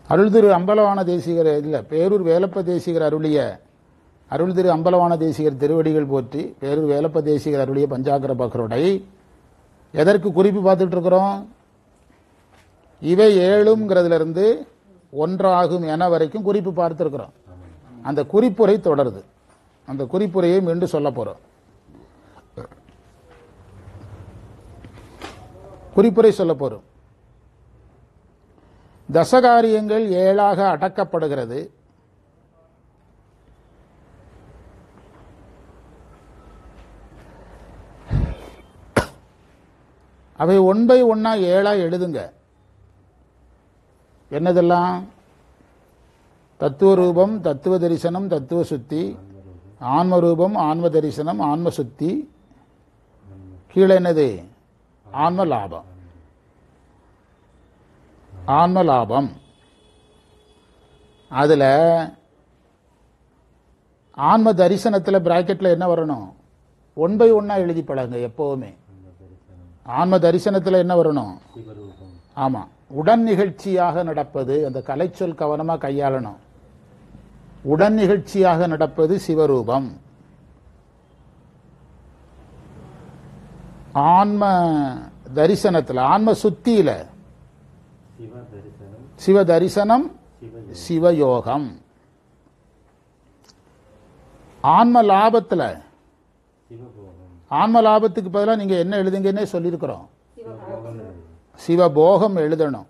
அருள் திரு அம்பலவான தேசிகர் இல்லை பேரூர் வேலப்ப தேசிகர் அருளிய அருள் திரு அம்பலவான தேசிகர் திருவடிகள் போற்றி பேரூர் வேலப்ப தேசிகர் அருளிய பஞ்சாக்கர பக்ரோடை எதற்கு குறிப்பு பார்த்துட்டு இருக்கிறோம் இவை ஏழுங்கிறதுல இருந்து ஒன்றாகும் என வரைக்கும் குறிப்பு பார்த்துருக்கிறோம் அந்த குறிப்புரை தொடருது அந்த குறிப்புரையை மீண்டும் சொல்ல போறோம் குறிப்புரை சொல்ல போறோம் தசகாரியங்கள் ஏழாக அடக்கப்படுகிறது அவை ஒன் பை ஒன்னா ஏழா எழுதுங்க என்னதெல்லாம் தத்துவ ரூபம் தத்துவ தரிசனம் தத்துவ சுத்தி ஆன்ம ரூபம் ஆன்ம தரிசனம் ஆன்ம சுத்தி கீழே என்னது ஆன்ம லாபம் ஆன்ம லாபம் அதுல ஆன்ம தரிசனத்துல பிராக்கெட்ல என்ன வரணும் ஒன் பை ஒன்னா எழுதி பழகுங்க எப்பவுமே ஆன்ம தரிசனத்துல என்ன வரணும் சிவரூபம் ஆமா உடன் நிகழ்ச்சியாக நடப்பது அந்த கலைச்சொல் கவனமா கையாளணும் உடன் நிகழ்ச்சியாக நடப்பது சிவரூபம் ஆன்ம தரிசனத்துல ஆன்ம சுத்தியில சிவ தரிசனம் சிவ தரிசனம் சிவ சிவயோகம் ஆன்ம லாபத்துல சிவபோகம் ஆன்ம லாபத்துக்கு பதிலாக நீங்க என்ன எழுதுங்கன்னே சொல்லியிருக்கிறோம் சிவபோகம் எழுது. சிவபோகம் எழுதணும்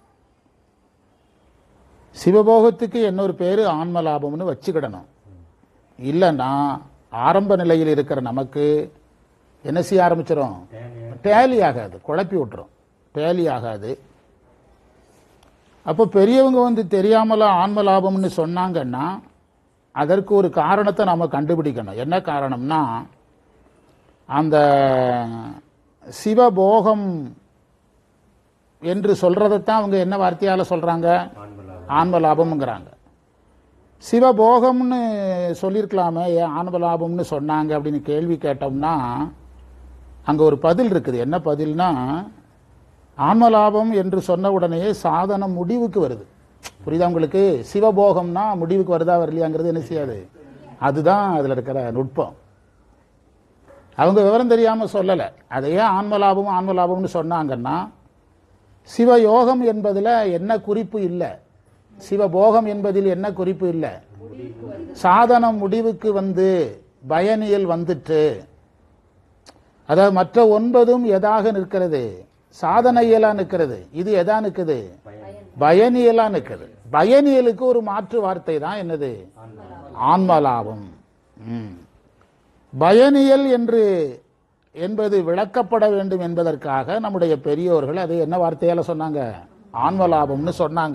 சிவபோகத்துக்கு இன்னொரு பேரு ஆன்ம லாபம்னு வச்சுக்கிடணும் இல்லைன்னா ஆரம்ப நிலையில் இருக்கிற நமக்கு என்ன செய்ய ஆரம்பிச்சிடும் தேவையான டேலி ஆகாது குழப்பி விட்டுரும் டேலி ஆகாது அப்போ பெரியவங்க வந்து தெரியாமல ஆன்ம லாபம்னு சொன்னாங்கன்னா அதற்கு ஒரு காரணத்தை நம்ம கண்டுபிடிக்கணும் என்ன காரணம்னா அந்த சிவபோகம் என்று சொல்றதைத்தான் அவங்க என்ன வார்த்தையால சொல்றாங்க ஆன்மலாபம் ஆன்ம லாபம்ங்கிறாங்க சிவபோகம்னு சொல்லியிருக்கலாமே ஏன் ஆன்ம லாபம்னு சொன்னாங்க அப்படின்னு கேள்வி கேட்டோம்னா அங்க ஒரு பதில் இருக்குது என்ன பதில்னா ஆன்ம லாபம் என்று சொன்ன உடனே சாதனம் முடிவுக்கு வருது புரியுதா உங்களுக்கு சிவபோகம்னா முடிவுக்கு வருதா வரலையாங்கிறது என்ன செய்யாது அதுதான் அதுல இருக்கிற நுட்பம் அவங்க விவரம் தெரியாம சொல்லல அதையே ஆன்ம லாபம் ஆன்ம லாபம்னு சொன்னாங்கன்னா சிவயோகம் என்பதுல என்ன குறிப்பு இல்லை சிவபோகம் என்பதில் என்ன குறிப்பு இல்லை சாதனம் முடிவுக்கு வந்து பயனியல் வந்துட்டு அதாவது மற்ற ஒன்பதும் எதாக நிற்கிறது சாதனையலா நிற்கிறது இது எதா நிற்குது பயனியலா நிற்குது பயனியலுக்கு ஒரு மாற்று வார்த்தை தான் என்னது ஆன்மலாபம் ம். பயனியல் என்று என்பது விளக்கப்பட வேண்டும் என்பதற்காக நம்முடைய பெரியோர்கள் அதை என்ன வார்த்தையால சொன்னாங்க ஆன்மலாபம்னு சொன்னாங்க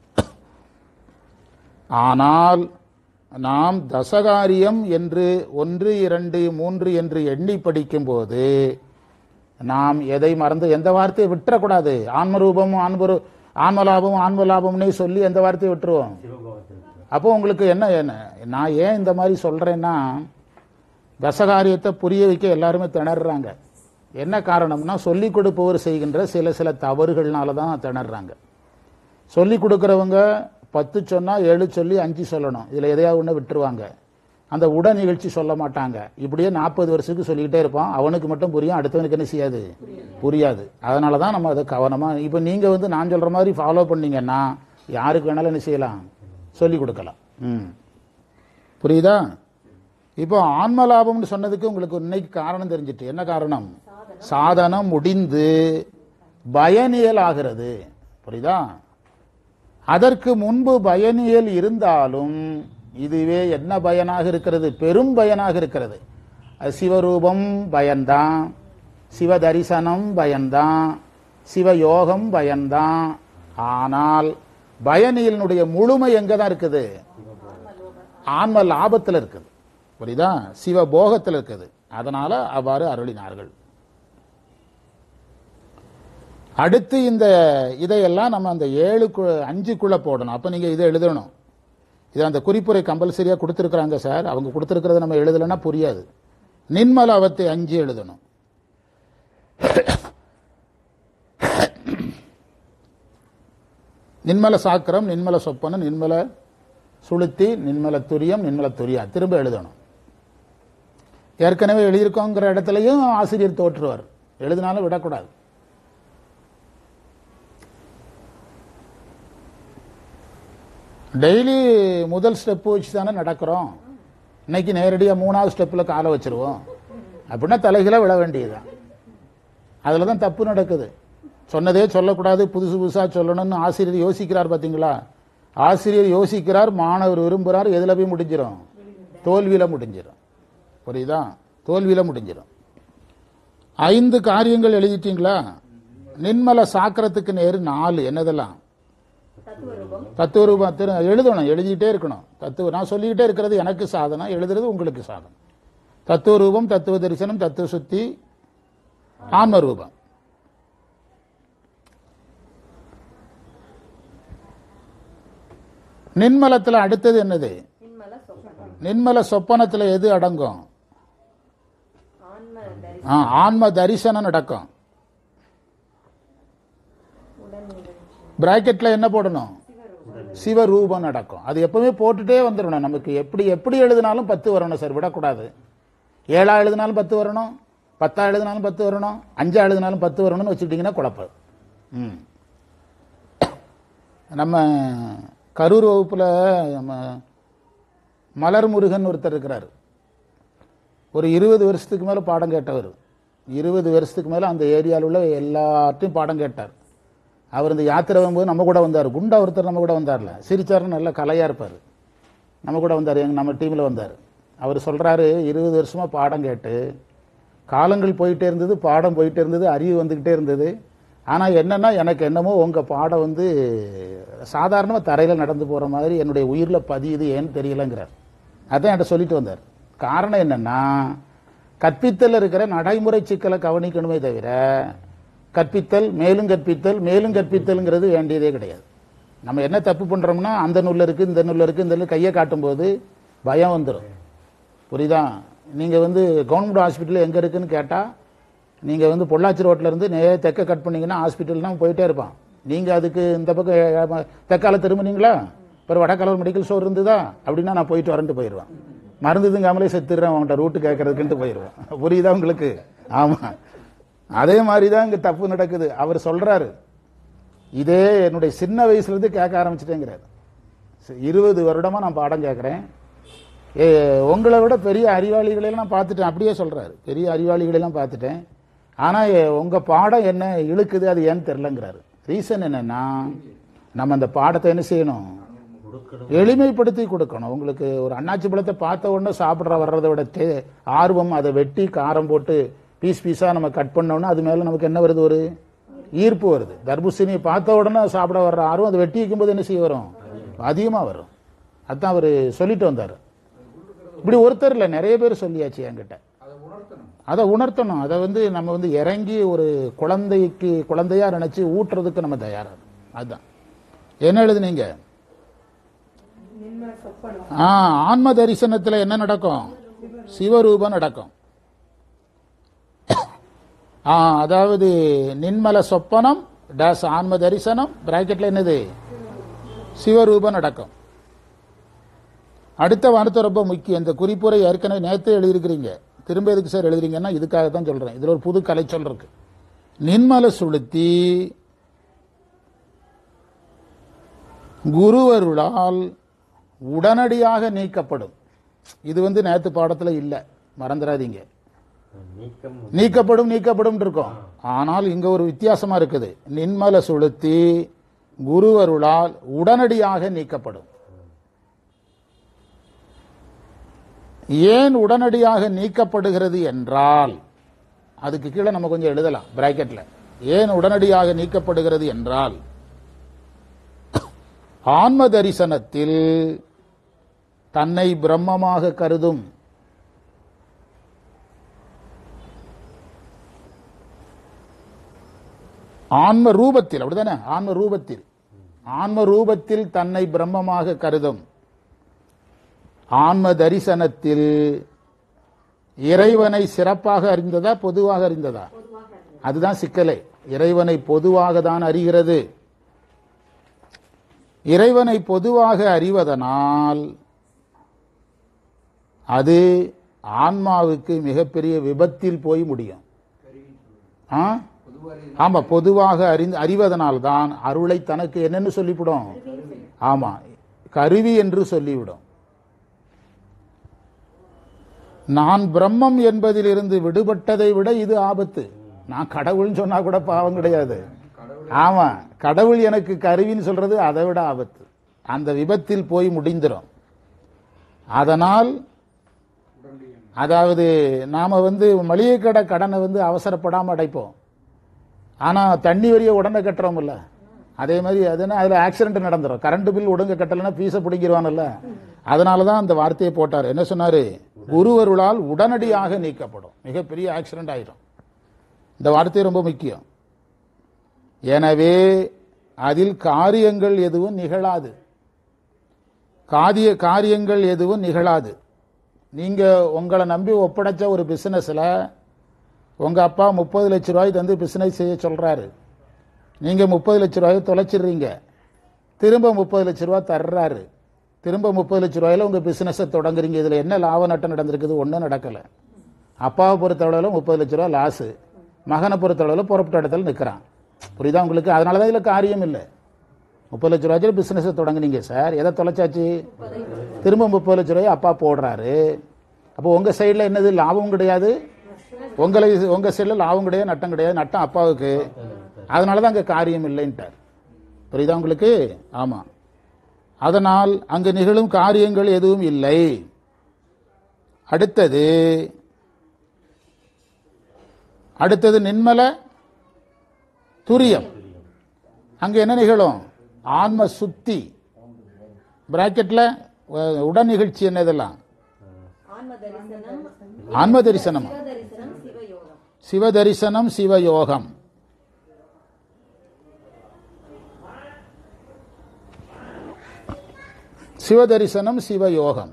ஆனால் நாம் தசகாரியம் என்று ஒன்று இரண்டு மூன்று என்று எண்ணி படிக்கும்போது நாம் எதை மறந்து எந்த வார்த்தையை விட்டுறக்கூடாது ஆன்மரூபமும் ஆன்மரு ஆன்மலாபமும் ஆன்மலாபம்னே சொல்லி எந்த வார்த்தையை விட்டுருவோம் சிவபோகத்திற்கு அப்போ உங்களுக்கு என்ன என்ன நான் ஏன் இந்த மாதிரி சொல்றேன்னா தசகாரியத்தை புரிய வைக்க எல்லாருமே திணறாங்க என்ன காரணம்னா சொல்லிக் கொடுப்பவர் செய்கின்ற சில சில தவறுகள்னால தான் திணறாங்க சொல்லிக் கொடுக்கறவங்க பத்து சொன்னா ஏழு சொல்லி அஞ்சு சொல்லணும் இதுல எதையாவது ஒன்று விட்டுருவாங்க அந்த உட நிகழ்ச்சி சொல்ல மாட்டாங்க இப்படியே நாற்பது வருஷத்துக்கு சொல்லிக்கிட்டே இருப்பான் அவனுக்கு மட்டும் புரியும் அடுத்தவனுக்கு என்ன செய்யாது புரியாது அதனால தான் நம்ம அதை கவனமா இப்போ நீங்க வந்து நான் சொல்ற மாதிரி ஃபாலோ பண்ணீங்கன்னா யாருக்கு வேணாலும் என்ன செய்யலாம் சொல்லி கொடுக்கலாம் ம் புரியுதா இப்போ ஆன்ம லாபம்னு சொன்னதுக்கு உங்களுக்கு இன்னைக்கு காரணம் தெரிஞ்சிட்டு என்ன காரணம் சாதனம் முடிந்து பயனியல் ஆகிறது புரியுதா அதற்கு முன்பு பயனியல் இருந்தாலும் இதுவே என்ன பயனாக இருக்கிறது பெரும் பயனாக இருக்கிறது அது சிவரூபம் பயன்தான் சிவ தரிசனம் பயன்தான் சிவயோகம் பயன்தான் ஆனால் பயனியலினுடைய முழுமை எங்க தான் இருக்குது ஆன்ம லாபத்தில் இருக்குது புரியுதா சிவபோகத்தில் இருக்குது அதனால அவ்வாறு அருளினார்கள் அடுத்து இந்த இதையெல்லாம் நம்ம அந்த ஏழுக்கு அஞ்சுக்குள்ள போடணும் அப்ப நீங்க இதை எழுதணும் இது அந்த குறிப்புரை கம்பல்சரியா கொடுத்துருக்குறாங்க சார் அவங்க கொடுத்துருக்கிறத நம்ம எழுதலைன்னா புரியாது நின்மல அவத்தை அஞ்சு எழுதணும் நின்மல சாக்கரம் நின்மல சொப்பனம் நின்மல சுளுத்தி நின்மல துரியம் நின்மல துரியா திரும்ப எழுதணும் ஏற்கனவே எழுதியிருக்கோங்கிற இடத்துலையும் ஆசிரியர் தோற்றுவார் எழுதினாலும் விடக்கூடாது டெய்லி முதல் ஸ்டெப் வச்சு தானே நடக்கிறோம் இன்னைக்கு நேரடியாக மூணாவது ஸ்டெப்பில் காலை வச்சிருவோம் அப்படின்னா தலைகீழ விழ வேண்டியதுதான் அதில் தான் தப்பு நடக்குது சொன்னதே சொல்லக்கூடாது புதுசு புதுசாக சொல்லணும்னு ஆசிரியர் யோசிக்கிறார் பார்த்தீங்களா ஆசிரியர் யோசிக்கிறார் மாணவர் விரும்புகிறார் எதில் போய் முடிஞ்சிடும் தோல்வியில் முடிஞ்சிடும் புரியுதா தோல்வியில் முடிஞ்சிடும் ஐந்து காரியங்கள் எழுதிட்டீங்களா நின்மல சாக்கரத்துக்கு நேரு நாலு என்னதெல்லாம் தத்துவ ரூபம் திரு எழுதணும் எழுதிட்டே இருக்கணும் தத்துவ நான் சொல்லிக்கிட்டே இருக்கிறது எனக்கு சாதனம் எழுதுறது உங்களுக்கு சாதனம் தத்துவ ரூபம் தத்துவ தரிசனம் தத்துவ சுத்தி ஆன்ம ரூபம் நின்மலத்துல அடுத்தது என்னது நின்மல சொப்பனம் நின்மல சொப்பனத்துல எது அடங்கும் ஆன்ம தரி ஆ, ஆன்ம தரிசனம் நடக்கும் உடன் நிகழ்ச்சி பிராக்கெட்ல என்ன போடணும் சிவரூபம் நடக்கும் அது எப்பவுமே போட்டுட்டே வந்துடணும் நமக்கு எப்படி எப்படி எழுதினாலும் பத்து வரணும் சார் விடக்கூடாது ஏழா எழுதினாலும் பத்து வரணும் பத்தா எழுதினாலும் பத்து வரணும் அஞ்சா எழுதினாலும் பத்து வரணும்னு வச்சுக்கிட்டிங்கன்னா குழப்பம் ம் நம்ம கரூர் வகுப்பில் நம்ம மலர் முருகன் ஒருத்தர் இருக்கிறார் ஒரு இருபது வருஷத்துக்கு மேலே பாடம் கேட்டவர் இருபது வருஷத்துக்கு மேலே அந்த ஏரியாவில் உள்ள எல்லார்ட்டையும் பாடம் கேட்டார் அவர் இந்த யாத்திரை வரும்போது நம்ம கூட வந்தார் குண்டா ஒருத்தர் நம்ம கூட வந்தார்ல சிரிச்சாருன்னு நல்ல கலையாக இருப்பார் நம்ம கூட வந்தார் எங்க நம்ம டீமில் வந்தார் அவர் சொல்கிறாரு இருபது வருஷமாக பாடம் கேட்டு காலங்கள் போயிட்டே இருந்தது பாடம் போயிட்டே இருந்தது அறிவு வந்துக்கிட்டே இருந்தது ஆனால் என்னன்னா எனக்கு என்னமோ உங்கள் பாடம் வந்து சாதாரணமாக தரையில் நடந்து போகிற மாதிரி என்னுடைய உயிரில் பதியுது ஏன்னு தெரியலங்கிறார் அதான் என்கிட்ட சொல்லிட்டு வந்தார் காரணம் என்னன்னா கற்பித்தல் இருக்கிற நடைமுறை சிக்கலை கவனிக்கணுமே தவிர கற்பித்தல் மேலும் கற்பித்தல் மேலும் கற்பித்தல்ங்கிறது வேண்டியதே கிடையாது நம்ம என்ன தப்பு பண்றோம்னா அந்த நூல்ல இருக்கு இந்த நூல்ல இருக்கு இந்த நூல்ல கையை காட்டும்போது பயம் வந்துடும் புரியுதா நீங்க வந்து கவர்மெண்ட் ஹாஸ்பிட்டல் எங்க இருக்குன்னு கேட்டா நீங்க வந்து பொள்ளாச்சி ரோட்ல இருந்து நேரே தெக்க கட் பண்ணீங்கன்னா ஹாஸ்பிட்டல் தான் போயிட்டே இருப்பான் நீங்க அதுக்கு இந்த பக்கம் அஹ், தெற்கால திரும்பினீங்களா அப்புறம் வடக்கால மெடிக்கல் ஸ்டோர் இருந்ததா அப்படின்னா நான் போயிட்டு வரேன்ட்டு போயிடுவேன் மருந்து திங்காமலே செத்துடுறேன் அவன்கிட்ட ரூட்டு கேட்கறதுக்குன்ட்டு போயிடுவேன் புரியுதா உங்களுக்கு ஆமா அதே மாதிரி தான் இங்க தப்பு நடக்குது அவர் சொல்றாரு இதே என்னுடைய சின்ன வயசுல இருந்து கேட்க ஆரம்பிச்சிட்டேங்கிறாரு சரி, இருபது வருடமா நான் பாடம் கேட்குறேன் ஏ உங்களை விட பெரிய அறிவாளிகளை எல்லாம் நான் பார்த்துட்டேன் அப்படியே சொல்றாரு பெரிய அறிவாளிகளை எல்லாம் பார்த்துட்டேன் ஆனா ஏ, உங்க பாடம் என்ன இழுக்குது அது ஏன்னு தெரிலங்கிறாரு ரீசன் என்னன்னா நம்ம அந்த பாடத்தை என்ன செய்யணும் எளிமைப்படுத்தி கொடுக்கணும் உங்களுக்கு ஒரு அண்ணாச்சி பழத்தை பார்த்த உடனே சாப்பிட்ற வர்றதை விட தே- ஆர்வம் அதை வெட்டி காரம் போட்டு பீஸ் பீஸா நம்ம கட் பண்ணோம்னா அது மேல நமக்கு என்ன வருது ஒரு ஈர்ப்பு வருது தர்பூசணியை பார்த்த உடனே சாப்பிட வர்ற ஆர்வம் அதை வெட்டி வைக்கும்போது என்ன செய்ய வரும் அதிகமா வரும் அதான் அவர் சொல்லிட்டு வந்தார் இப்படி ஒருத்தர் இல்லை நிறைய பேர் சொல்லியாச்சு என்கிட்ட அதை உணர்த்தணும் அதை வந்து நம்ம வந்து இறங்கி ஒரு குழந்தைக்கு குழந்தையா நினைச்சு ஊட்டுறதுக்கு நம்ம தயாரா இருக்கணும். அதுதான் என்ன எழுதுனீங்க நின்மல சொப்பனம் ஆ ஆன்ம தரிசனத்துல என்ன நடக்கும் சிவரூபம் நடக்கும் ஆ அதாவது நின்மல சொப்பனம் டேஸ் ஆன்ம தரிசனம் பிராக்கெட்ல என்னது சிவரூபம் நடக்கும் அடுத்த வார்த்தை ரொம்ப முக்கியம் இந்த குறிப்புரை ஏற்கனவே நேத்தே எழுதியிருக்கிறீங்க திரும்ப எதுக்கு சார் எழுதுறீங்கன்னா இதுக்காக தான் சொல்றேன் இதுல ஒரு புது கலைச்சொல் இருக்கு நின்மல சுளுத்தி குருவருளால் உடனடியாக நீக்கப்படும் இது வந்து நேத்து பாடத்துல இல்ல மறந்துடாதீங்க நீக்கம் நீக்கப்படும் நீக்கப்படும் இருக்கும் ஆனால் இங்க ஒரு வித்தியாசமா இருக்குது நின்மல சுளுத்தி குருவருளால் உடனடியாக நீக்கப்படும் ஏன் உடனடியாக நீக்கப்படுகிறது என்றால் அதுக்கு கீழே நம்ம கொஞ்சம் எழுதலாம் பிராக்கெட்ல ஏன் உடனடியாக நீக்கப்படுகிறது என்றால் ஆன்ம தரிசனத்தில் தன்னை பிரம்மமாக கருதும் ஆன்ம ரூபத்தில் அப்படிதானே ஆன்ம ரூபத்தில் ஆன்ம ரூபத்தில் தன்னை பிரம்மமாக கருதும் ஆன்ம தரிசனத்தில் இறைவனை சிறப்பாக அறிந்ததா பொதுவாக அறிந்ததா அதுதான் சிக்கலை இறைவனை பொதுவாக தான் அறிகிறது இறைவனை பொதுவாக அறிவதனால் அது ஆன்மாவுக்கு மிகப்பெரிய விபத்தில் போய் முடியும் ஆ ஆமா பொதுவாக அறிந்து அறிவதனால்தான் அருளை தனக்கு என்னன்னு சொல்லிவிடும் ஆமா கருவி என்று சொல்லிவிடும் நான் பிரம்மம் என்பதிலிருந்து விடுபட்டதை விட இது ஆபத்து நான் கடவுள்னு சொன்னா கூட பாவம் கிடையாது ஆமா கடவுள் எனக்கு கருவின்னு சொல்றது அதை விட ஆபத்து அந்த விபத்தில் போய் முடிந்துரும் அதனால் அதாவது நாம வந்து மளிகை கடை கடனை வந்து அவசரப்படாம அடைப்போம் ஆனா தண்ணி வரிய உடனே கட்டுறோம்ல அதே மாதிரி அதுனா அதுல ஆக்சிடென்ட் நடந்துரும் கரண்ட் பில் ஒடுங்க கட்டலைன்னா பீஸை பிடிங்கிருவான்ல அதனால தான் அந்த வார்த்தையை போட்டார் என்ன சொன்னாரு குருவருளால் உடனடியாக நீக்கப்படும் மிகப்பெரிய ஆக்சிடென்ட் ஆயிடும் இந்த வார்த்தை ரொம்ப முக்கியம் எனவே அதில் காரியங்கள் எதுவும் நிகழாது காரிய காரியங்கள் எதுவும் நிகழாது நீங்க உங்களை நம்பி ஒப்படைச்ச ஒரு பிசினஸ்ல உங்க அப்பா முப்பது லட்ச ரூபாய் தந்து பிசினஸ் செய்ய சொல்றாரு நீங்க முப்பது லட்ச ரூபாயை தொலைச்சிடுறீங்க திரும்ப முப்பது லட்ச ரூபாய் தர்றாரு திரும்ப முப்பது லட்ச ரூபாயில உங்க பிசினஸை தொடங்குறீங்க இதுல என்ன லாப நட்டம் நடந்திருக்குது ஒன்றும் நடக்கல அப்பாவை பொறுத்தளவில் முப்பது லட்ச ரூபா லாஸு மகனை பொறுத்தளவில் புறப்பட்ட இடத்துல நிற்கிறான் புரியுதா உங்களுக்கு அதனால தான் இதில் காரியம் இல்லை முப்பது லட்ச ரூபாய்க்கு பிசினஸை தொடங்குனீங்க சார் எதை தொலைச்சாச்சு திரும்ப முப்பது லட்ச ரூபாய் அப்பா போடுறாரு அப்போ உங்க சைடில் என்னது லாபம் கிடையாது உங்களை உங்க சைடில் லாபம் கிடையாது நட்டம் கிடையாது நட்டம் அப்பாவுக்கு அதனால தான் அங்கே காரியம் இல்லைன்ட்டார் புரியுதா உங்களுக்கு ஆமா அதனால் அங்கு நிகழும் காரியங்கள் எதுவும் இல்லை அடுத்தது அடுத்தது நின்மல துரியம் அங்க என்ன நிகழும் ஆன்ம சுத்தி பிராக்கெட்ல அஹ், உடன் நிகழ்ச்சி என்ன இதெல்லாம் ஆன்ம தரிசனம் ஆன்ம தரிசனம் சிவ தரிசனம் சிவயோகம் சிவ தரிசனம் சிவயோகம் சிவ தரிசனம் சிவயோகம்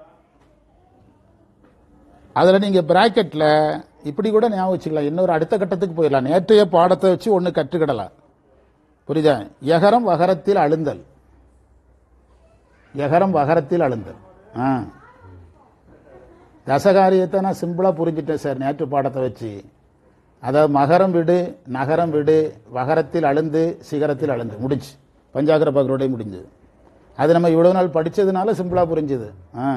அதுல நீங்க பிராக்கெட்ல இப்படி கூட ஞாபகம் வச்சுக்கலாம் இன்னொரு அடுத்த கட்டத்துக்கு போயிடலாம் நேற்றைய பாடத்தை வச்சு ஒன்னு கற்றுக்கிடலாம் புரியுதா எகரம் வகரத்தில் அழுந்தல் எகரம் வகரத்தில் அழுந்தல் ஆ தசகாரியத்தை நான் சிம்பிளா புரிஞ்சிட்டேன் சார் நேற்று பாடத்தை வச்சு அதாவது மகரம் விடு நகரம் விடு வகரத்தில் அழுந்து சிகரத்தில் அழுந்து முடிஞ்சு பஞ்சாகர பகரோடய முடிஞ்சது அது நம்ம இவ்வளவு நாள் படிச்சதுனால சிம்பிளா புரிஞ்சுது ஆ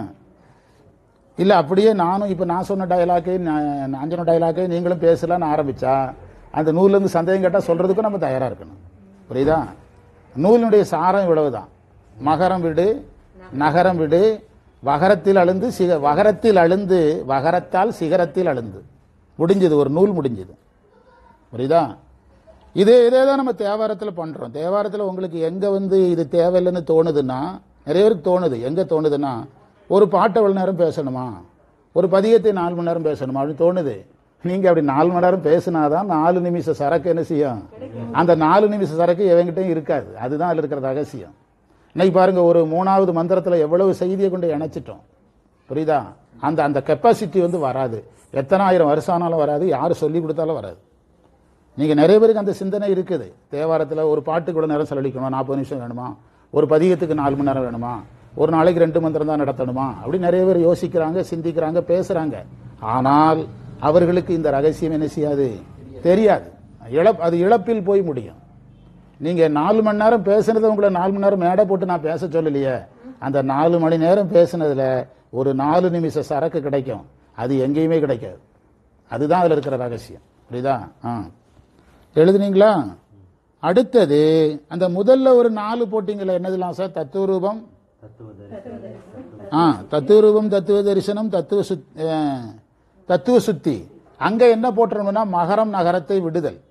இல்ல அப்படியே நானும் இப்ப நான் சொன்ன டயலாக்கை நான் சொன்ன டயலாக்கை நீங்களும் பேசலாம்னு ஆரம்பிச்சா அந்த நூல்ல இருந்து சந்தேகம் கேட்டா சொல்றதுக்கும் நம்ம தயாரா இருக்கணும் புரியுதா நூலினுடைய சாரம் இவ்வளவுதான் மகரம் விடு நகரம் விடு வகரத்தில் அழுந்து சிக வகரத்தில் அழுந்து வகரத்தால் சிகரத்தில் அழுந்து முடிஞ்சது ஒரு நூல் முடிஞ்சது புரியுதா இதே இதே தான் நம்ம தேவாரத்தில் பண்றோம் தேவாரத்தில் உங்களுக்கு எங்க வந்து இது தேவையில்லைன்னு தோணுதுன்னா நிறைய பேருக்கு தோணுது எங்க தோணுதுன்னா ஒரு பாட்டை எவ்வளவு நேரம் பேசணுமா ஒரு பதியத்தை நாலு மணி நேரம் பேசணுமா அப்படின்னு தோணுது நீங்க அப்படி நாலு மணி நேரம் பேசினாதான் நாலு நிமிஷம் சரக்கு என்ன செய்யும் அந்த நாலு நிமிஷம் சரக்கு எவங்கிட்டையும் இருக்காது அதுதான் அதுல இருக்கிற ரகசியம் இன்னைக்கு பாருங்க ஒரு மூணாவது மந்திரத்துல எவ்வளவு செய்தியை கொண்டு இணைச்சிட்டோம் புரியுதா அந்த அந்த கெப்பாசிட்டி வந்து வராது எத்தனாயிரம் வருஷம் ஆனாலும் வராது யார் சொல்லி கொடுத்தாலும் வராது நீங்க நிறைய பேருக்கு அந்த சிந்தனை இருக்குது தேவாரத்துல ஒரு பாட்டுக்கு கூட நேரம் செலவழிக்கணும் நாற்பது நிமிஷம் வேணுமா ஒரு பதிகத்துக்கு நாலு மணி நேரம் வேணுமா ஒரு நாளைக்கு ரெண்டு மந்திரம் தான் நடத்தணுமா அப்படி நிறைய பேர் யோசிக்கிறாங்க சிந்திக்கிறாங்க பேசுறாங்க ஆனால் அவர்களுக்கு இந்த ரகசியம் என்ன செய்யாது தெரியாது இழப் அது இழப்பில் போய் முடியும் நீங்க நாலு மணி நேரம் பேசுனது உங்களை நாலு மணி நேரம் மேடை போட்டு நான் பேச சொல்லலையே அந்த நாலு மணி நேரம் பேசுனதுல ஒரு நாலு நிமிஷம் சரக்கு கிடைக்கும் அது எங்கேயுமே கிடைக்காது அதுதான் அதுல இருக்கிற ரகசியம் புரியுதா ஆ எழுதுனீங்களா அடுத்தது அந்த முதல்ல ஒரு நாலு போட்டிங்களா என்னதுலாம் சார் தத்துவ ரூபம் தத்துவ தரிசனம் ஆ தத்துவ ரூபம் தத்துவ தரிசனம் தத்துவ சுத் அஹ், தத்துவ சுத்தி அங்க என்ன போட்டுறோம்னா மகரம் நகரத்தை விடுதல்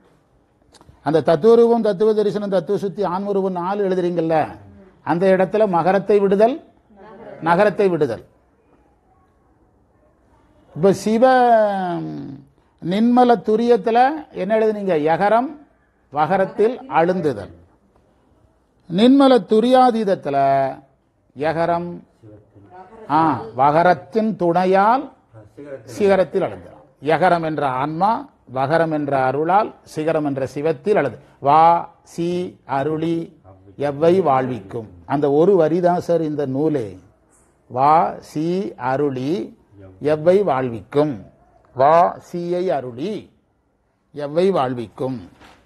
அந்த தத்துவ ரூபம் தத்துவ தரிசனம் தத்துவ சுத்தி ஆன்ம ரூபம் நாலு எழுதுறீங்கல்ல அந்த இடத்துல மகரத்தை விடுதல் நகரத்தை விடுதல் இப்ப சிவ நின்மல துரியத்துல என்ன எழுதுனீங்க யகரம் வகரத்தில் அழுந்துதல் நின்மல துரியாதீதத்துல யகரம் ஆ வகரத்தின் துணையால் சிகரத்தில் அழுந்தலாம் யகரம் என்ற ஆன்மா வகரம் என்ற அருளால் சிகரம் என்ற சிவத்தில் அழுது வா சி அருளி எவ்வை வாழ்விக்கும் அந்த ஒரு வரி தான் சார் இந்த நூலே வா சி அருளி எவ்வை வாழ்விக்கும் வா சீயை அருளி எவ்வை வாழ்விக்கும்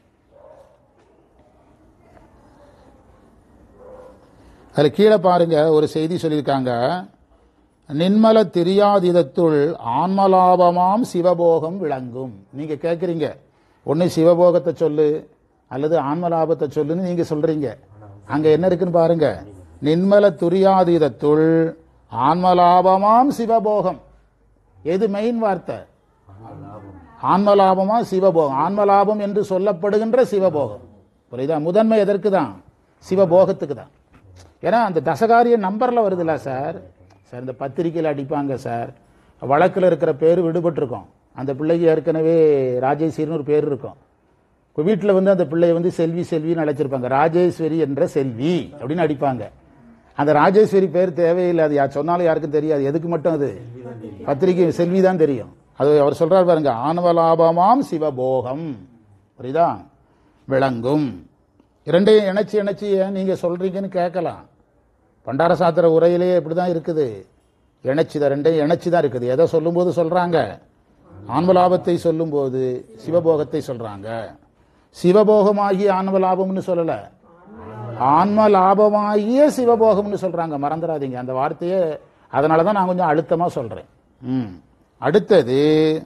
அதுல கீழே பாருங்க ஒரு செய்தி சொல்லியிருக்காங்க நின்மல திரியாதிதத்துள் ஆன்மலாபமாம் சிவபோகம் விளங்கும் நீங்க கேட்குறீங்க ஒன்று சிவபோகத்தை சொல்லு அல்லது ஆன்மலாபத்தை சொல்லுன்னு நீங்க சொல்றீங்க அங்க என்ன இருக்குன்னு பாருங்க நின்மல துரியாதீதத்துள் ஆன்மலாபமாம் சிவபோகம் எது மெயின் வார்த்தை ஆன்மலாபமா சிவபோகம் ஆன்மலாபம் என்று சொல்லப்படுகின்ற சிவபோகம் புரியுதா முதன்மை எதற்கு தான் சிவபோகத்துக்கு தான் ஏன்னா அந்த தசகாரிய நம்பர்ல வருதுல்ல சார் சார் இந்த பத்திரிக்கையில் அடிப்பாங்க சார் வழக்கில் இருக்கிற பேர் விடுபட்டிருக்கோம் அந்த பிள்ளைக்கு ஏற்கனவே ராஜேஸ்வரின்னு ஒரு பேர் இருக்கும் இப்போ வீட்டில் வந்து அந்த பிள்ளைய வந்து செல்வி செல்வின்னு அழைச்சிருப்பாங்க ராஜேஸ்வரி என்ற செல்வி அப்படின்னு அடிப்பாங்க அந்த ராஜேஸ்வரி பேர் தேவையில்லை அது யார் சொன்னாலும் யாருக்கும் தெரியாது எதுக்கு மட்டும் அது பத்திரிகை செல்வி தான் தெரியும் அது அவர் சொல்றார் பாருங்க ஆணவலாபமாம் சிவபோகம் புரியுதா விளங்கும் இரண்டையும் இணைச்சி இணைச்சி ஏன் நீங்க சொல்றீங்கன்னு கேட்கலாம் பண்டார சாத்திர உரையிலேயே இப்படிதான் இருக்குது இணைச்சி தான் ரெண்டையும் இணைச்சி தான் இருக்குது எதை சொல்லும்போது சொல்றாங்க ஆன்மலாபத்தை சொல்லும்போது சிவபோகத்தை சொல்றாங்க சிவபோகமாகிய ஆன்மலாபம்னு சொல்லல ஆன்ம லாபமாகிய சிவபோகம்னு சொல்றாங்க மறந்துடாதீங்க அந்த வார்த்தையை அதனால தான் நான் கொஞ்சம் அழுத்தமா சொல்றேன் ம் அடுத்தது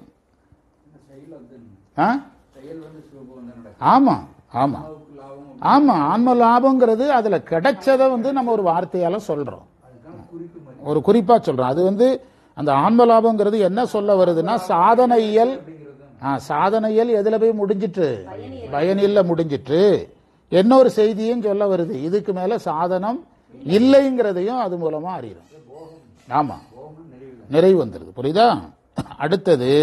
ஆ? ஆமா ஆமா ஆமா ஆன்ம லாபங்கிறது அதுல கிடைச்சதை வந்து நம்ம ஒரு வார்த்தையால சொல்றோம் ஒரு குறிப்பா சொல்றோம் அது வந்து அந்த ஆன்ம லாபங்கிறது என்ன சொல்ல வருதுன்னா சாதனையல் ஆ, சாதனையல் எதுல போய் முடிஞ்சிட்டு பயனில்ல முடிஞ்சிட்டு என்ன ஒரு செய்தியும் சொல்ல வருது இதுக்கு மேல சாதனம் இல்லைங்கிறதையும் அது மூலமா அறியும் ஆமா நிறைவு வந்துருது புரியுதா அடுத்தது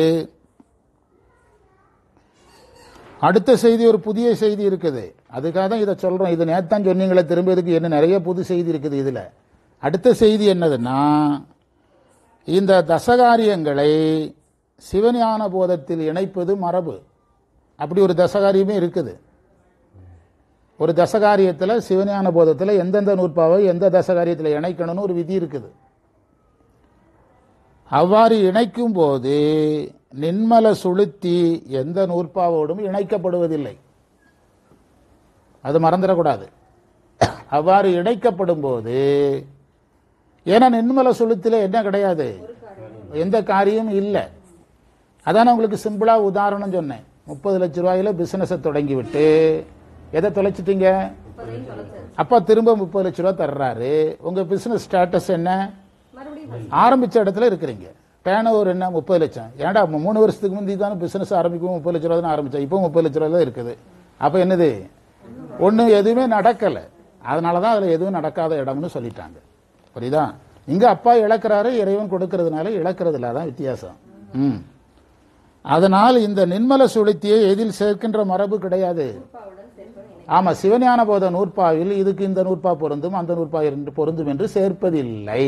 அடுத்த செய்தி ஒரு புதிய செய்தி இருக்குது அதுக்காக தான் இதை சொல்றோம் இது நேத்தான் சொன்னீங்களே திரும்ப இதுக்கு என்ன நிறைய புது செய்தி இருக்குது இதுல அடுத்த செய்தி என்னதுன்னா இந்த தசகாரியங்களை சிவஞான போதத்தில் இணைப்பது மரபு அப்படி ஒரு தசகாரியமே இருக்குது ஒரு தசகாரியத்தில் சிவஞான போதத்தில் எந்தெந்த நூற்பாவை எந்த தசகாரியத்தில் இணைக்கணும்னு ஒரு விதி இருக்குது அவ்வாறு இணைக்கும் போது நின்மல சுளுத்தி எந்த நூற்பாவோடும் இணைக்கப்படுவதில்லை அது மறந்துடக்கூடாது அவ்வாறு இணைக்கப்படும் போது ஏன்னா நின்மல சுளுத்தில என்ன கிடையாது எந்த காரியமும் இல்லை அதான் உங்களுக்கு சிம்பிளா உதாரணம் சொன்னேன் முப்பது லட்ச ரூபாயில பிசினஸை தொடங்கி விட்டு எதை தொலைச்சிட்டீங்க முப்பதையும் தொலைச்சது அப்பா திரும்ப முப்பது லட்ச ரூபா தர்றாரு உங்க பிசினஸ் ஸ்டேட்டஸ் என்ன மறுபடியும் ஆரம்பிச்ச இடத்துல இருக்கிறீங்க டேன் ஓவர் என்ன முப்பது லட்சம் ஏன்டா மு- மூணு வருஷத்துக்கு முந்தி தானே பிசினஸ் ஆரம்பிக்கும் முப்பது லட்ச ரூபா தான் ஆரம்பிச்சா இப்போ முப்பது லட்ச ரூபா தான் இருக்குது அப்ப என்னது ஒன்றும் எதுவுமே நடக்கல அதனால தான் அதுல எதுவும் நடக்காத இடம்னு சொல்லிட்டாங்க புரியுதா இங்க அப்பா இழக்கிறாரு இறைவன் கொடுக்கறதுனால இழக்கிறதுல தான் வித்தியாசம் ம் அதனால் இந்த நின்மல சுளுத்தியை எதில் சேர்க்கின்ற மரபு கிடையாது நூற்பாவுடன் சேர்க்கணும் இணை ஆமா சிவஞான போத நூற்பாவில் இதுக்கு இந்த நூற்பா பொருந்தும் அந்த நூற்பா இருந்து பொருந்தும் என்று சேர்ப்பதில்லை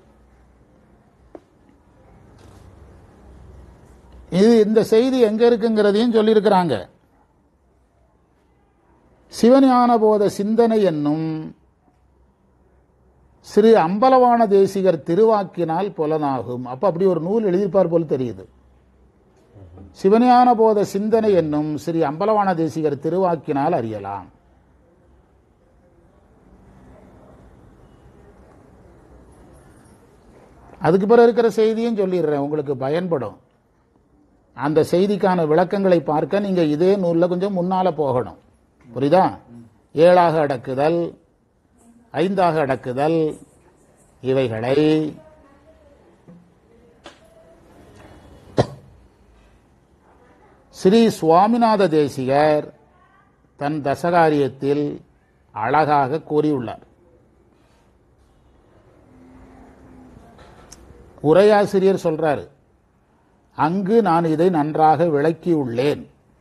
இது இந்த செய்தி எங்க இருக்குங்கிறதையும் சொல்லியிருக்கிறாங்க சிவஞான போத சிந்தனை என்னும் ஸ்ரீ அம்பலவான தேசிகர் திருவாக்கினால் புலனாகும் அப்ப அப்படி ஒரு நூல் எழுதியிருப்பார் போல தெரியுது சிவஞான போத சிந்தனை என்னும் ஸ்ரீ அம்பலவான தேசிகர் திருவாக்கினால் அறியலாம் அதுக்கு பிறகு இருக்கிற செய்தியும் சொல்லிடுறேன் உங்களுக்கு பயன்படும் அந்த செய்திக்கான விளக்கங்களை பார்க்க நீங்க இதே நூல்ல கொஞ்சம் முன்னால போகணும் புரியுதா ஏழாக அடக்குதல் ஐந்தாக அடக்குதல் இவைகளை ஸ்ரீ சுவாமிநாத தேசிகர் தன் தசகாரியத்தில் அழகாக கூறியுள்ளார் உரையாசிரியர் சொல்றாரு அங்கு நான் இதை நன்றாக விளக்கியுள்ளேன்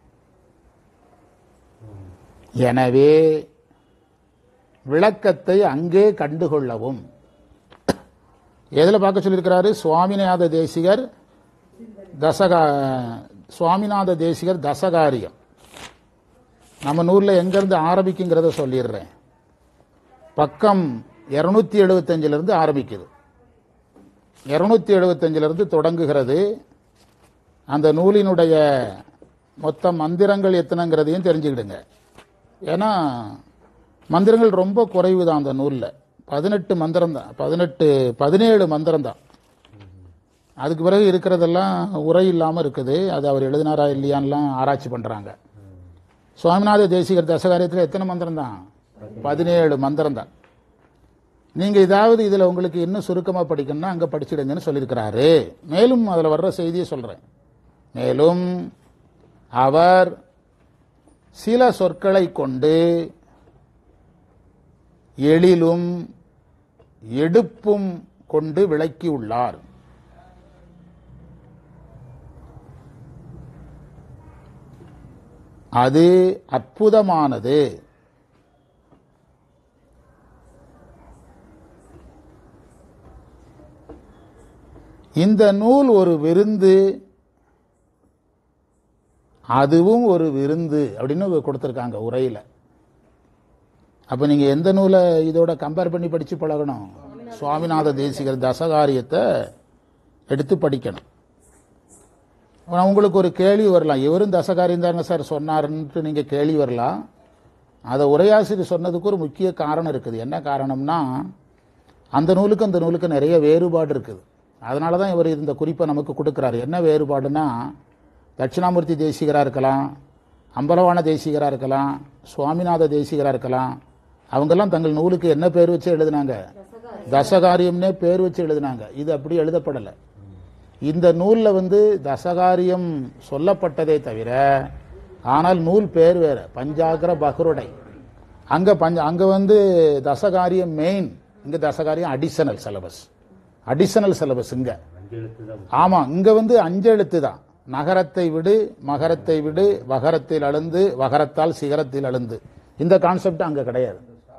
எனவே விளக்கத்தை அங்கே கண்டுகொள்ளவும் எதுல பார்க்க சொல்லியிருக்கிறாரு சுவாமிநாத தேசிகர் தசகா சுவாமிநாத தேசிகர் தசகாரியம் நம்ம நூர்ல எங்கிருந்து ஆரம்பிக்குங்கிறத சொல்லிடுறேன் பக்கம் இருநூத்தி எழுபத்தஞ்சில இருந்து ஆரம்பிக்குது இருநூத்தி எழுபத்தஞ்சில இருந்து தொடங்குகிறது அந்த நூலினுடைய மொத்த மந்திரங்கள் எத்தனைங்கிறதையும் தெரிஞ்சுக்கிடுங்க ஏன்னா மந்திரங்கள் ரொம்ப குறைவு தான் அந்த நூலில் பதினெட்டு மந்திரம் தான் பதினெட்டு பதினேழு மந்திரம் தான் அதுக்கு பிறகு இருக்கிறதெல்லாம் உரை இல்லாமல் இருக்குது அது அவர் எழுதினாரா இல்லையான்லாம் ஆராய்ச்சி பண்ணுறாங்க சுவாமிநாத தேசிகர் தசகாரியத்தில் எத்தனை மந்திரம் தான் பதினேழு மந்திரம் தான் நீங்கள் ஏதாவது இதில் உங்களுக்கு இன்னும் சுருக்கமாக படிக்கணும்னா அங்கே படிச்சிடுங்கன்னு சொல்லியிருக்கிறாரு மேலும் அதில் வர்ற செய்தியை சொல்கிறேன் மேலும் அவர் சில சொற்களை கொண்டு எழிலும் எடுப்பும் கொண்டு விளக்கியுள்ளார் அது அற்புதமானது இந்த நூல் ஒரு விருந்து அதுவும் ஒரு விருந்து அப்படின்னு கொடுத்துருக்காங்க உரையில் அப்போ நீங்கள் எந்த நூலை இதோட கம்பேர் பண்ணி படித்து பழகணும் சுவாமிநாத தேசிகர் தசகாரியத்தை எடுத்து படிக்கணும் ஆனா உங்களுக்கு ஒரு கேள்வி வரலாம் இவரும் தசகாரியம் தாங்க சார் சொன்னாருன்ட்டு நீங்கள் கேள்வி வரலாம் அதை உரையாசிரியர் சொன்னதுக்கு ஒரு முக்கிய காரணம் இருக்குது என்ன காரணம்னா அந்த நூலுக்கு அந்த நூலுக்கு நிறைய வேறுபாடு இருக்குது அதனால தான் இவர் இந்த குறிப்பை நமக்கு கொடுக்குறாரு என்ன வேறுபாடுனா தட்சிணாமூர்த்தி தேசிகராக இருக்கலாம் அம்பலவான தேசிகராக இருக்கலாம் சுவாமிநாத தேசிகராக இருக்கலாம் அவங்கெல்லாம் தங்கள் நூலுக்கு என்ன பேர் வச்சு எழுதினாங்க தசகாரியம்னே பேர் வச்சு எழுதினாங்க இது அப்படி எழுதப்படலை இந்த நூலில் வந்து தசகாரியம் சொல்லப்பட்டதே தவிர ஆனால் நூல் பேர் வேற பஞ்சாகர பகருடை அங்கே பஞ்ச அங்கே வந்து தசகாரியம் மெயின் இங்கே தசகாரியம் அடிஷனல் சிலபஸ் அடிஷனல் சிலபஸ் இங்கே அஞ்சு எழுத்து தான் ஆமாம் இங்கே வந்து அஞ்செழுத்து தான் நகரத்தை விடு மகரத்தை விடு வகரத்தில் அழுந்து வகரத்தால் சிகரத்தில் அழுந்து இந்த கான்செப்ட் அங்கே கிடையாது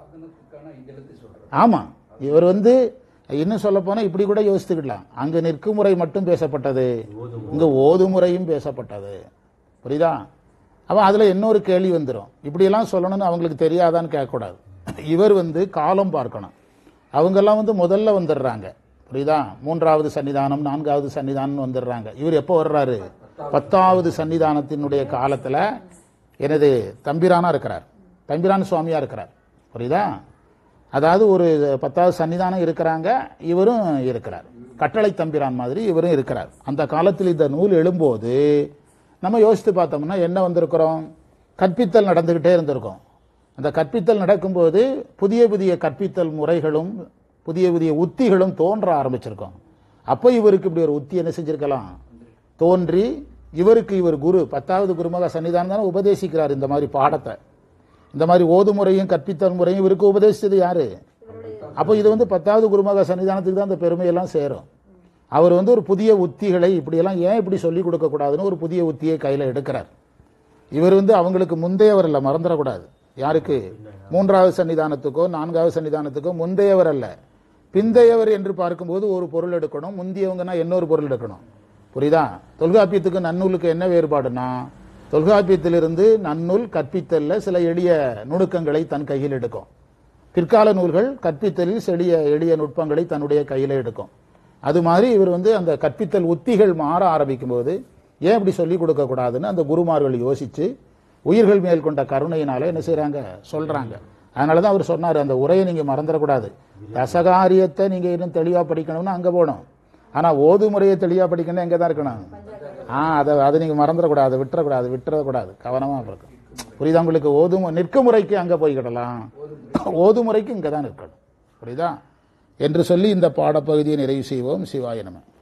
ஆமாம் இவர் வந்து இன்னும் சொல்ல போனால் இப்படி கூட யோசித்துக்கிடலாம் அங்கே நிற்கும் முறை மட்டும் பேசப்பட்டது இங்கே ஓதுமுறையும் பேசப்பட்டது புரியுதா அப்போ அதில் இன்னொரு கேள்வி வந்துடும் இப்படியெல்லாம் சொல்லணும்னு அவங்களுக்கு தெரியாதான்னு கேட்கக்கூடாது இவர் வந்து காலம் பார்க்கணும் அவங்கெல்லாம் வந்து முதல்ல வந்துடுறாங்க புரியுதா மூன்றாவது சன்னிதானம் நான்காவது சன்னிதானம் வந்துடுறாங்க இவர் எப்போ வர்றாரு பத்தாவது சன்னிதானத்தினுடைய காலத்தில் எனது தம்பிரானா இருக்கிறார் தம்பிரான் சுவாமியா இருக்கிறார் புரியுதா அதாவது ஒரு பத்தாவது சன்னிதானம் இருக்கிறாங்க இவரும் இருக்கிறார் கட்டளை தம்பிரான் மாதிரி இவரும் இருக்கிறார் அந்த காலத்தில் இந்த நூல் எழும்போது நம்ம யோசித்து பார்த்தோம்னா என்ன வந்திருக்கிறோம் கற்பித்தல் நடந்துக்கிட்டே இருந்திருக்கோம் அந்த கற்பித்தல் நடக்கும்போது புதிய புதிய கற்பித்தல் முறைகளும் புதிய புதிய உத்திகளும் தோன்ற ஆரம்பிச்சிருக்கோம் அப்போ இவருக்கு இப்படி ஒரு உத்தி என்ன செஞ்சிருக்கலாம் தோன்றி இவருக்கு இவர் குரு பத்தாவது குருமக சன்னிதானம் தானே உபதேசிக்கிறார் இந்த மாதிரி பாடத்தை இந்த மாதிரி ஓது முறையும் கற்பித்தல் முறையும் இவருக்கு உபதேசித்தது யாரு அப்போ இது வந்து பத்தாவது குருமக சன்னிதானத்துக்கு தான் அந்த பெருமையெல்லாம் சேரும் அவர் வந்து ஒரு புதிய உத்திகளை இப்படியெல்லாம் ஏன் இப்படி சொல்லிக் கொடுக்கக்கூடாதுன்னு ஒரு புதிய உத்தியை கையில் எடுக்கிறார் இவர் வந்து அவங்களுக்கு முந்தையவர் அல்ல மறந்துடக்கூடாது யாருக்கு மூன்றாவது சன்னிதானத்துக்கோ நான்காவது சன்னிதானத்துக்கோ முந்தையவர் அல்ல பிந்தையவர் என்று பார்க்கும்போது ஒரு பொருள் எடுக்கணும் முந்தியவங்கன்னா இன்னொரு பொருள் எடுக்கணும் புரியுதா தொல்காப்பியத்துக்கு நன்னூலுக்கு என்ன வேறுபாடுனா தொல்காப்பியத்திலிருந்து நன்னூல் கற்பித்தல்ல சில எளிய நுணுக்கங்களை தன் கையில் எடுக்கும் பிற்கால நூல்கள் கற்பித்தலில் செளிய எளிய நுட்பங்களை தன்னுடைய கையில் எடுக்கும் அது மாதிரி இவர் வந்து அந்த கற்பித்தல் உத்திகள் மாற ஆரம்பிக்கும் போது ஏன் இப்படி சொல்லிக் கொடுக்க கூடாதுன்னு அந்த குருமார்கள் யோசிச்சு உயிர்கள் மேல் கொண்ட கருணையினால என்ன செய்றாங்க சொல்றாங்க அதனால தான் அவர் சொன்னார் அந்த உரையை நீங்க மறந்துடக்கூடாது தசகாரியத்தை நீங்க இன்னும் தெளிவா படிக்கணும்னா அங்க போகணும் ஆனா ஓது முறையை தெளிவா படிக்கணும் எங்க தான் இருக்கணும் ஆ அதை அதை நீங்க மறந்துடக்கூடாது விட்டுறக்கூடாது விட்டுறக்கூடாது கவனமா இருக்கும் புரியுதா உங்களுக்கு ஓது மு- நிற்க முறைக்கு அங்க போய்கிடலாம் ஓது முறைக்கு இங்க தான் இருக்கணும் புரியுதா என்று சொல்லி இந்த பாடப்பகுதியை நிறைவு செய்வோம் சிவாய நம